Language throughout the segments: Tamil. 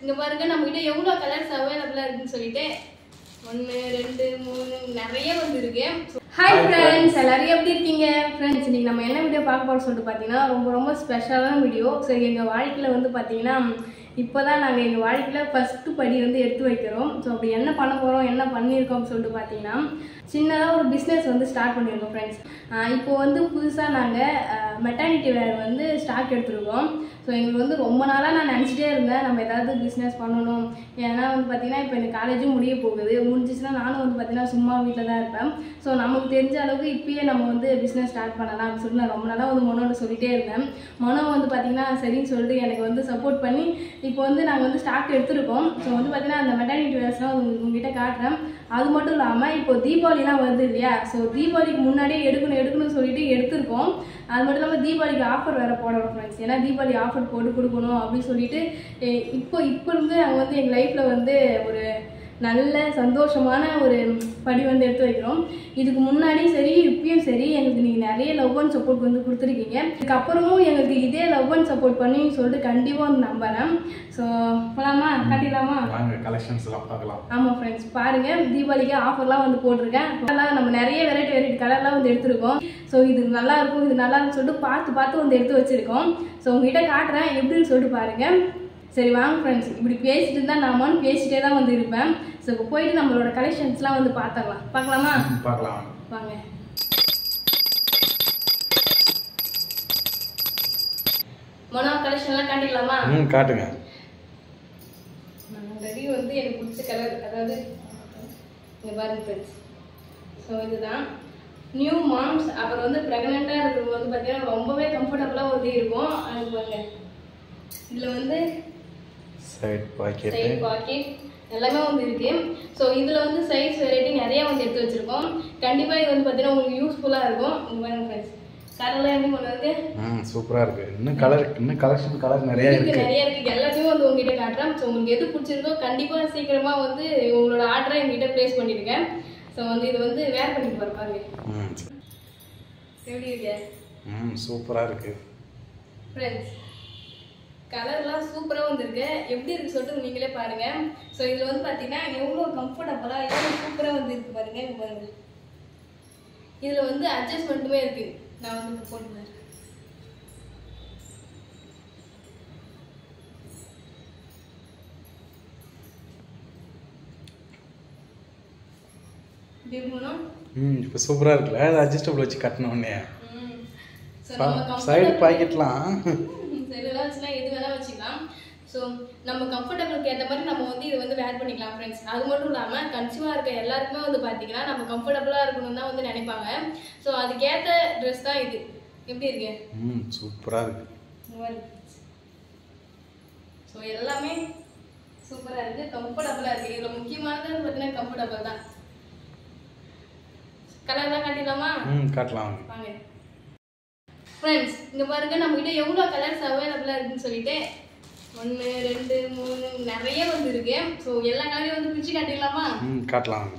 இங்க பாருங்க நம்ம கிட்ட எவ்வளவு கலர்ஸ் அவைலபிளா இருக்குன்னு சொல்லிட்டு ஒன்று ரெண்டு மூணு நிறைய வந்து இருக்கு ஹாய் ஃப்ரெண்ட்ஸ் எல்லாரும் எப்படி இருக்கீங்க ஃப்ரெண்ட்ஸ் இன்னைக்கு நம்ம என்ன வீடியோ பார்க்க போறோம் சொல்லிட்டு பார்த்தீங்கன்னா ரொம்ப ரொம்ப ஸ்பெஷலான வீடியோ ஸோ எங்கள் வாழ்க்கையில் வந்து பார்த்தீங்கன்னா இப்போ தான் நாங்கள் எங்கள் வாழ்க்கையில் ஃபஸ்ட்டு படி வந்து எடுத்து வைக்கிறோம் ஸோ அப்படி என்ன பண்ண போகிறோம் என்ன பண்ணியிருக்கோம்னு சொல்லிட்டு பார்த்தீங்கன்னா சின்னதாக ஒரு பிஸ்னஸ் வந்து ஸ்டார்ட் பண்ணியிருக்கோம் ஃப்ரெண்ட்ஸ் இப்போ வந்து புதுசாக நாங்கள் மெட்டர்னிட்டி வேர் வந்து ஸ்டாக் எடுத்துருக்கோம் ஸோ எங்களுக்கு வந்து ரொம்ப நாளாக நான் நினச்சிட்டே இருந்தேன் நம்ம ஏதாவது பிஸ்னஸ் பண்ணணும் ஏன்னா வந்து பார்த்தீங்கன்னா இப்போ எனக்கு காலேஜும் முடிய போகுது முடிஞ்சிச்சுன்னா நானும் வந்து பார்த்தீங்கன்னா சும்மா வீட்டில் தான் இருப்பேன் ஸோ நமக்கு தெரிஞ்ச அளவுக்கு இப்பயே நம்ம வந்து பிஸ்னஸ் ஸ்டார்ட் பண்ணலாம் அப்படின்னு சொல்லிட்டு நான் ரொம்ப நாளாக வந்து மனோட சொல்லிட்டே இருந்தேன் மனோ வந்து பார்த்தீங்கன்னா சரின்னு சொல்லிட்டு எனக்கு வந்து சப்போர்ட் பண்ணி இப்போ வந்து நாங்கள் வந்து ஸ்டாக் எடுத்திருக்கோம் ஸோ வந்து பார்த்தீங்கன்னா அந்த மெட்டர்னிட்டி வேர்ஸ்லாம் உங்களுக்கு உங்ககிட்ட காட்டுறேன் அது மட்டும் இல்லாமல் இப்போ தீபாவளிலாம் வருது இல்லையா ஸோ தீபாவளிக்கு முன்னாடியே எடுக்கணும் எடுக்கணும்னு சொல்லிட்டு எடுத்திருக்கோம் அது மட்டும் இல்லாமல் தீபாவளிக்கு ஆஃபர் வேறு போடுறோம் ஃப்ரெண்ட்ஸ் ஏன்னா தீபாவளி ஆஃபர் போட்டு கொடுக்கணும் அப்படின்னு சொல்லிட்டு எ- இப்போ இப்போ இருந்து நாங்கள் வந்து எங்கள் லைஃப்பில் வந்து ஒரு நல்ல சந்தோஷமான ஒரு படி வந்து எடுத்து வைக்கிறோம் இதுக்கு முன்னாடியும் சரி இப்பயும் சரி எங்களுக்கு நீங்கள் நிறைய லவ் அண்ட் சப்போர்ட் வந்து கொடுத்துருக்கீங்க இதுக்கப்புறமும் எங்களுக்கு இதே லவ் அண்ட் சப்போர்ட் பண்ணி சொல்லிட்டு கண்டிப்பாக வந்து நம்புறேன் ஸோ போலாமா காட்டிடலாமா வாங்க கலெக்ஷன்ஸ் எல்லாம் பார்க்கலாம் ஆமாம் ஃப்ரெண்ட்ஸ் பாருங்க தீபாவளிக்கு ஆஃபர்லாம் வந்து போட்டிருக்கேன் அதெல்லாம் நம்ம நிறைய வெரைட்டி வெரைட்டி கலர்லாம் வந்து எடுத்திருக்கோம் ஸோ இது நல்லா இருக்கும் இது நல்லா இருக்கும்னு சொல்லிட்டு பார்த்து பார்த்து வந்து எடுத்து வச்சிருக்கோம் ஸோ உங்ககிட்ட காட்டுறேன் எப்படின்னு சொல்லிட்டு பாருங்க சரி வாங்க ஃப்ரெண்ட்ஸ் இப்படி பேசிட்டு இருந்தா நாமான்னு பேசிட்டே தான் வந்து இருப்பேன் ஸோ இப்போ போயிட்டு நம்மளோட கலெக்ஷன்ஸ்லாம் வந்து பார்த்துடலாம் பார்க்கலாமா ம், பார்க்கலாம் வாங்க வாங்க மொனா கலெக்ஷன்லாம் காட்டிடலாமா ம் காட்டுங்க ஆல்ரெடி வந்து எனக்கு பிடிச்ச கலர் அதாவது இங்கே பாருங்க ஃப்ரெண்ட்ஸ் ஸோ இதுதான் நியூ மாம்ஸ் அப்புறம் வந்து ப்ரெக்னெண்ட்டாக இருக்கிறவங்க வந்து பார்த்தீங்கன்னா ரொம்பவே கம்ஃபர்டபுளாக வந்து இருக்கும் அது பாருங்க இதில் வந்து சைட் பாக்கெட்டு சைட் பாக்கெட் எல்லாமே வந்து இருக்கு ஸோ இதில் வந்து சைஸ் வெரைட்டி நிறைய வந்து எடுத்து வச்சிருக்கோம் கண்டிப்பாக இது வந்து பார்த்தீங்கன்னா உங்களுக்கு யூஸ்ஃபுல்லாக இருக்கும் இங்க பாருங்க ஃப்ரெண்ட்ஸ் கலர்லாம் எப்படி கொண்டு வந்து ம் சூப்பராக இருக்கு இன்னும் கலர் இன்னும் கலெக்ஷன் கலர் நிறைய இருக்கு இருக்கு நிறைய இருக்கு எல்லாத்தையும் வந்து உங்ககிட்ட காட்டுறேன் ஸோ உங்களுக்கு எது பிடிச்சிருக்கோ கண்டிப்பா சீக்கிரமா வந்து உங்களோட ஆர்டரை எங்ககிட்ட ப்ளேஸ் பண்ணிடுங்க ஸோ வந்து இது வந்து வேர் பண்ணிட்டு பாரு பாருங்க ம் எப்படி இருக்கு ம் சூப்பராக இருக்கு ஃப்ரெண்ட்ஸ் கலர்லாம் சூப்பராக வந்திருக்கு எப்படி இருக்கு சொல்லிட்டு நீங்களே பாருங்க ஸோ இதில் வந்து பார்த்தீங்கன்னா எவ்வளோ கம்ஃபர்டபுளாக எவ்வளோ சூப்பராக வந்து இருக்கு பாருங்க இங்க பாருங்க இதில் வந்து அட்ஜஸ்ட்மெண்ட்டுமே இருக்கு நான் வந்து இப்போ போட்டு பாருங்க. இப்படி இருக்கணும் ம் இப்போ சூப்பராக இருக்குல்ல அது அட்ஜஸ்டபிள் வச்சு கட்டின உடனே ம். So, நம்ம சைடு comfortable- பாக்கெட்லாம் செல்லாம் வச்சுனா எது வேணா வச்சுக்கலாம் ஸோ நம்ம கம்ஃபர்டபுளுக்கு ஏற்ற மாதிரி நம்ம வந்து இதை வந்து வேர் பண்ணிக்கலாம் ஃப்ரெண்ட்ஸ் அது மட்டும் இல்லாமல் கன்சியூவாக இருக்க எல்லாருக்குமே வந்து பார்த்தீங்கன்னா நம்ம கம்ஃபர்டபுளாக இருக்கணும்னு தான் வந்து நினைப்பாங்க ஸோ அதுக்கேற்ற ட்ரெஸ் தான் இது எப்படி இருக்கு ம் சூப்பராக இருக்கு ஸோ எல்லாமே சூப்பராக இருக்குது கம்ஃபர்டபுளாக இருக்குது இதில் முக்கியமானது பார்த்தீங்கன்னா கம்ஃபர்டபுள் தான் கலர்லாம் காட்டிடலாமா ம் காட்டலாம் வாங்க வாங்க ஃப்ரெண்ட்ஸ் இங்க பாருங்க நம்ம கிட்ட எவ்வளவு கலர்ஸ் அவைலபிளா இருக்குன்னு சொல்லிட்டு ஒன்று ரெண்டு மூணு நிறைய வந்து இருக்கு ஸோ எல்லா கலரையும் வந்து பிரிச்சு காட்டிடலாமா ம் காட்டலாம் வாங்க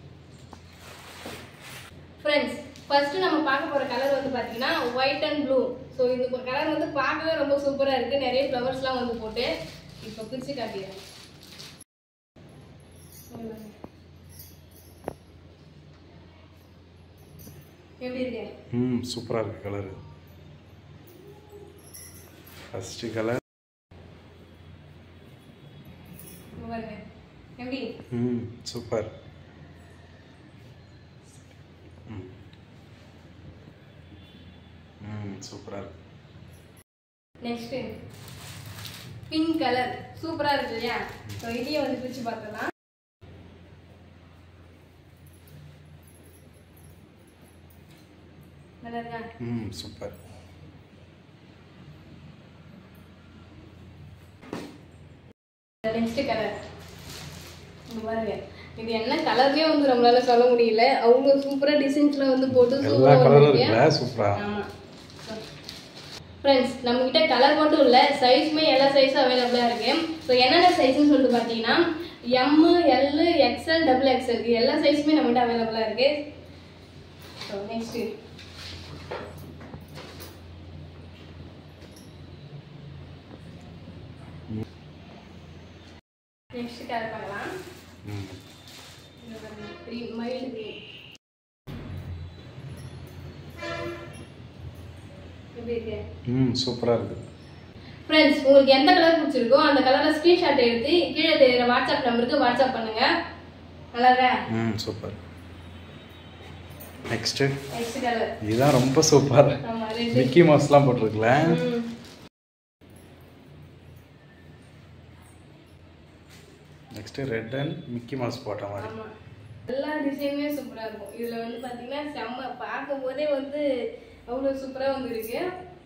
ஃப்ரெண்ட்ஸ் ஃபர்ஸ்ட் நம்ம பார்க்க போற கலர் வந்து பாத்தீங்கன்னா ஒயிட் அண்ட் ப்ளூ ஸோ இந்த கலர் வந்து பார்க்கவே ரொம்ப சூப்பரா இருக்கு நிறைய ஃப்ளவர்ஸ்லாம் வந்து போட்டு இப்போ பிரிச்சு காட்டிடுறேன் எப்படி இருக்கு ம் சூப்பராக இருக்கு கலரு ஃபஸ்ட்டு கலர் இங்க பாருங்க எப்படி ம் சூப்பர் ம் ம் சூப்பராக இருக்கு நெக்ஸ்ட் பிங்க் கலர் சூப்பரா இருக்கு இல்லையா ஸோ இதையும் வந்து பிரிச்சு பார்த்துக்கலாம் நல்லா இருக்கா ம் சூப்பர் நெக்ஸ்ட் கலர் பாருங்க இது என்ன கலர்லயே வந்து நம்மளால சொல்ல முடியல அவ்வளோ சூப்பரா டிசைன்ஸ்ல வந்து போட்டு எல்லா சூப்பரா கலரும் வந்துருக்கு இருக்குல்ல சூப்பராக ஆமா ஃப்ரெண்ட்ஸ் நம்ம கிட்ட கலர் மட்டும் இல்லை சைஸுமே எல்லா சைஸும் அவைலபிளாக இருக்கு ஸோ என்னென்ன சைஸ்னு சொல்லிட்டு பார்த்தீங்கன்னா M L XL double XL இது எல்லா சைஸுமே நம்மகிட்ட அவைலபிளாக இருக்கு ஸோ நெக்ஸ்ட் நெக்ஸ்ட் கலர் பார்க்கலாம் ம் இது பாருங்க green மைல்டு green எப்படி இருக்கு ம் சூப்பராக இருக்குது ஃப்ரெண்ட்ஸ் உங்களுக்கு எந்த கலர் பிடிச்சிருக்கோ அந்த கலரில் ஸ்க்ரீன்ஷாட் எடுத்து கீழே தெரியுற வாட்ஸ்அப் நம்பருக்கு வாட்ஸ்அப் பண்ணுங்க நல்லா இருக்கா ம் சூப்பர் நெக்ஸ்ட்டு நெக்ஸ்ட் கலர் இதுதான் ரொம்ப சூப்பர் ஆமா ரெண்டு மிக்கி மவுஸ்லாம் போட்டிருக்குல்ல ம். Next red and Mickey Mouse போட்ட மாதிரி ஆமா எல்லா டிசைனுமே சூப்பரா இருக்கும் இதுல வந்து பாத்தீங்கன்னா செம்ம பார்க்கும் போதே வந்து அவ்வளவு சூப்பரா வந்து இருக்கு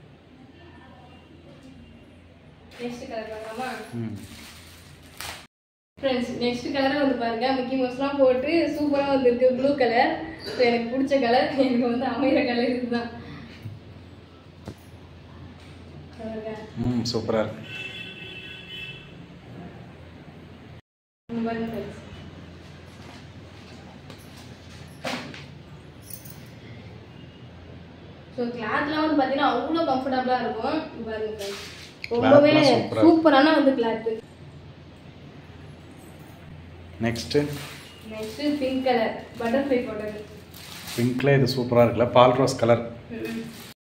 நெக்ஸ்ட் கலர் பார்க்கலாமா ம் ஃப்ரெண்ட்ஸ் நெக்ஸ்ட் கலர் வந்து பாருங்க மிக்கி மவுஸ்லாம் போட்டு சூப்பரா வந்திருக்கு ப்ளூ கலர் ஸோ எனக்கு பிடிச்ச கலர் எனக்கு வந்து அமைகிற கலர் இதுதான் பாருங்க. ம் சூப்பராக இருக்கு இங்க பாருங்க friends. ஸோ கிளாத்லாம் வந்து பார்த்தீங்கன்னா அவ்வளோ கம்ஃபர்டபுளாக இருக்கும் இங்க பாருங்க friends. ரொம்பவே Cloth எல்லாம் super ஆ சூப்பரான வந்து cloth next next pink colour butterfly போட்டது பிங்க்ல இது சூப்பராக இருக்குல்ல பால் ரோஸ் கலர் ம்.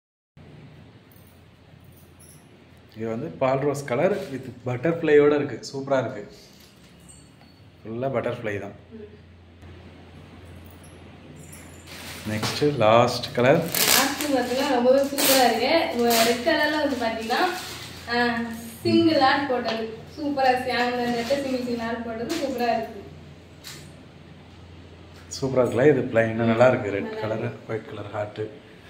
இது வந்து பால் ரோஸ் கலர் வித் பட்டர்ஃப்ளையோட இருக்குது சூப்பராக இருக்குது ஃபுல்லாக பட்டர்ஃப்ளை தான் ம். நெக்ஸ்ட்டு லாஸ்ட் கலர் லாஸ்ட் பார்த்தீங்கன்னா ரொம்பவே சூப்பராக இருக்கு ரெட் கலரில் வந்து பார்த்தீங்கன்னா சிங்கிள் ஆட் போட்டது சூப்பராக அந்த நெட்டை சிங்கிள் சிங்கிள் ஆட் போட்டது சூப்பராக இருக்கு சூப்பராக இருக்குல்ல இது பிளைன் நல்லா இருக்குது red colour white colour heart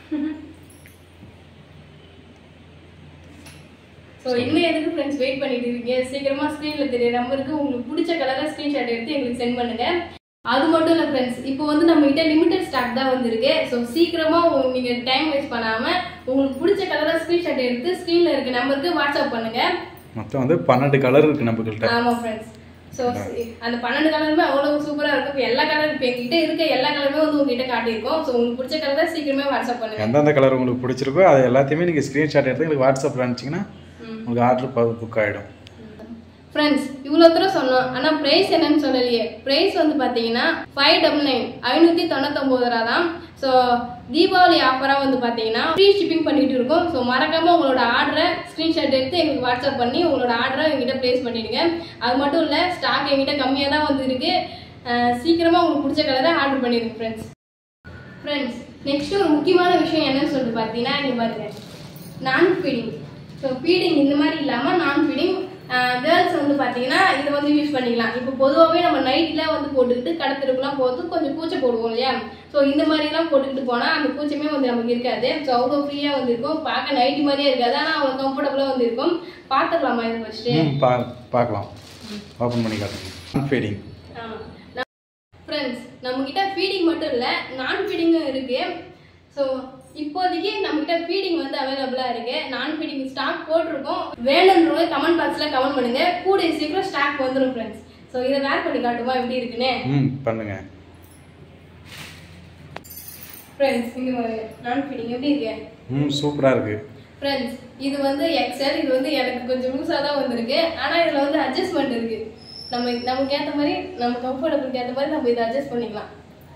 so இன்னும் எதுக்கு ஃப்ரெண்ட்ஸ் வெயிட் பண்ணிட்டு இருக்கீங்க சீக்கிரமா ஸ்க்ரீன்ல தெரிய நம்பருக்கு உங்களுக்கு பிடிச்ச கலரை ஸ்க்ரீன்ஷாட் எடுத்து எங்களுக்கு சென்ட் பண்ணுங்க அது மட்டும் இல்லை ஃப்ரெண்ட்ஸ் இப்போ வந்து நம்ம கிட்ட லிமிடெட் ஸ்டாக் தான் வந்திருக்கு ஸோ சீக்கிரமா உங்க- நீங்க டைம் வேஸ்ட் பண்ணாம உங்களுக்கு பிடிச்ச கலரை ஸ்க்ரீன்ஷாட் எடுத்து ஸ்க்ரீன்ல இருக்க நம்பருக்கு வாட்ஸ்அப் பண்ணுங்க மொத்தம் வந்து பன்னெண்டு கலர் இருக்குது நம்மக்கிட்ட ஆமா ஃப்ரெண்ட்ஸ் ஸோ அந்த பன்னெண்டு கலருமே அவ்வளவு சூப்பரா இருக்கும் இப்போ எல்லா கலர் இப்போ எங்ககிட்ட இருக்க எல்லா கலருமே வந்து உங்ககிட்ட காட்டியிருக்கோம் ஸோ உங்களுக்கு பிடிச்ச கலரை சீக்கிரமே வாட்ஸ்அப் பண்ணுங்க எந்தெந்த கலர் உங்களுக்கு பிடிச்சிருக்கோ அது எல்லாத்தையுமே நீங்கள் ஸ்க்ரீன்ஷாட் எடுத்து எங்களுக்கு வாட்ஸ்அப்பில் அனுப்பிச்சிங்கன்னா ம். உங்களுக்கு ஆர்டர் புக் ஆகிடும் ஃப்ரெண்ட்ஸ் இவ்வளோ தூரம் சொன்னோம் ஆனால் ப்ரைஸ் என்னன்னு சொல்லலையே ப்ரைஸ் வந்து பார்த்தீங்கன்னா ஃபைவ் டபுள் நைன் ஐநூற்றி தொண்ணூத்தொம்பது ரூபா தான் ஸோ தீபாவளி ஆஃபராக வந்து பார்த்தீங்கன்னா ஃப்ரீ ஷிப்பிங் பண்ணிட்டு இருக்கோம் ஸோ மறக்காம உங்களோட ஆர்டரை ஸ்க்ரீன்ஷாட் எடுத்து எங்களுக்கு வாட்ஸ்அப் பண்ணி உங்களோட ஆர்டரை எங்கிட்ட ப்ளேஸ் பண்ணிடுங்க அது மட்டும் இல்லை ஸ்டாக் எங்கிட்ட கம்மியாக தான் வந்து இருக்கு அஹ் சீக்கிரமா உங்களுக்கு பிடிச்ச கலரை ஆர்டர் பண்ணிடுங்க ஃப்ரெண்ட்ஸ் ஃப்ரெண்ட்ஸ் நெக்ஸ்ட் ஒரு முக்கியமான விஷயம் என்னன்னு சொல்லிட்டு பார்த்தீங்கன்னா இங்கே பாருங்க நான் ஃபீடிங் ஸோ ஃபீடிங் இந்த மாதிரி இல்லாமல் நான் ஃபீடிங் கேர்ள்ஸ் வந்து பார்த்தீங்கன்னா இதை வந்து யூஸ் பண்ணிக்கலாம் இப்போ பொதுவாகவே நம்ம நைட்டில் வந்து போட்டுக்கிட்டு கடத்திருக்குலாம் போது கொஞ்சம் பூச்சை போடுவோம் இல்லையா ஸோ இந்த மாதிரிலாம் போட்டுக்கிட்டு போனால் அந்த பூச்சமே வந்து நமக்கு இருக்காது ஸோ அவ்வளோ ஃப்ரீயாக வந்து இருக்கும் பார்க்க நைட்டி மாதிரியே இருக்காது ஆனால் அவ்வளோ கம்ஃபர்டபுளாக வந்து இருக்கும் பார்த்துக்கலாமா இது ஃபஸ்ட்டு ம் பா பார்க்கலாம் ஓப்பன் பண்ணி காட்டுங்க ஃபீடிங் ஃப்ரெண்ட்ஸ் நம்மக்கிட்ட ஃபீடிங் மட்டும் இல்லை நான் ஃபீடிங்கும் இருக்கு ஸோ இப்போதைக்கு நம்மக்கிட்ட ஃபீடிங் வந்து அவைலபிளாக இருக்கு நான் ஃபீடிங் ஸ்டாக் போட்டிருக்கோம் வேணுன்றவங்க கமெண்ட் பாக்ஸில் கமெண்ட் பண்ணுங்க கூடிய சீக்கிரம் ஸ்டாக் வந்துடும் ஃப்ரெண்ட்ஸ் ஸோ இதை வேர் பண்ணி காட்டுமா எப்படி இருக்குன்னு ம் பண்ணுங்க ஃப்ரெண்ட்ஸ் இங்கே பாருங்க நான் ஃபீடிங் எப்படி இருக்கு ம் சூப்பராக இருக்கு ஃப்ரெண்ட்ஸ் இது வந்து எக்ஸல் இது வந்து எனக்கு கொஞ்சம் லூஸாக தான் வந்திருக்கு ஆனால் இதில் வந்து அட்ஜஸ்ட்மெண்ட் இருக்கு நம்ம நமக்கு ஏற்ற மாதிரி நம்ம கம்ஃபர்டபுளுக்கு ஏற்ற மாதிரி நம்ம இதை அட்ஜஸ்ட் பண்ணிக்கலாம்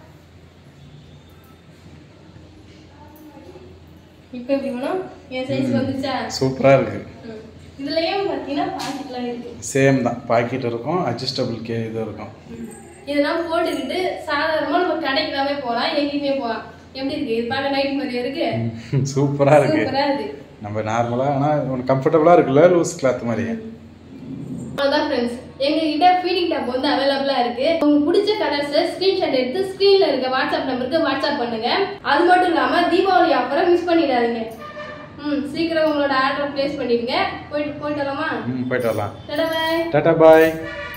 இப்போ எப்படி வேணும் என் சைஸ் வந்துச்சா சூப்பராக இருக்கு ம். இதுலயும் பார்த்தீங்கன்னா பாக்கெட்லாம் இருக்கு சேம் தான் பாக்கெட் இருக்கும் அட்ஜஸ்டபிள் கே இது இருக்கும் இதெல்லாம் போட்டுக்கிட்டு சாதாரணமா நம்ம கடைக்கெல்லாமே போகலாம் எங்கேயுமே போகலாம் எப்படி இருக்கு இது பார்க்க நைட் மாதிரியா இருக்கு சூப்பராக இருக்கு சூப்பரா இருக்கு நம்ம நார்மலாக ஆனால் உனக்கு கம்ஃபர்டபுளாக இருக்குல்ல லூஸ் கிளாத் மாதிரி அவ்வளோதான் ஃப்ரெண்ட்ஸ் எங்ககிட்ட ஃபீடிங் டேப் வந்து அவைலபிளா இருக்கு உங்களுக்கு பிடிச்ச கலர்ஸை ஸ்கிரீன்ஷாட் எடுத்து ஸ்க்ரீன்ல இருக்க வாட்ஸ்அப் நம்பருக்கு வாட்ஸ்அப் பண்ணுங்க அது மட்டும் இல்லாம தீபாவளி ஆஃபரை மிஸ் பண்ணிடாதீங்க ம் சீக்கிரம் உங்களோட ஆர்டர் பிளேஸ் பண்ணிடுங்க போயிட்டு போயிட்டு வரலாமா ம் போயிட்டு வரலாம் தடவை டாட்டா பாய்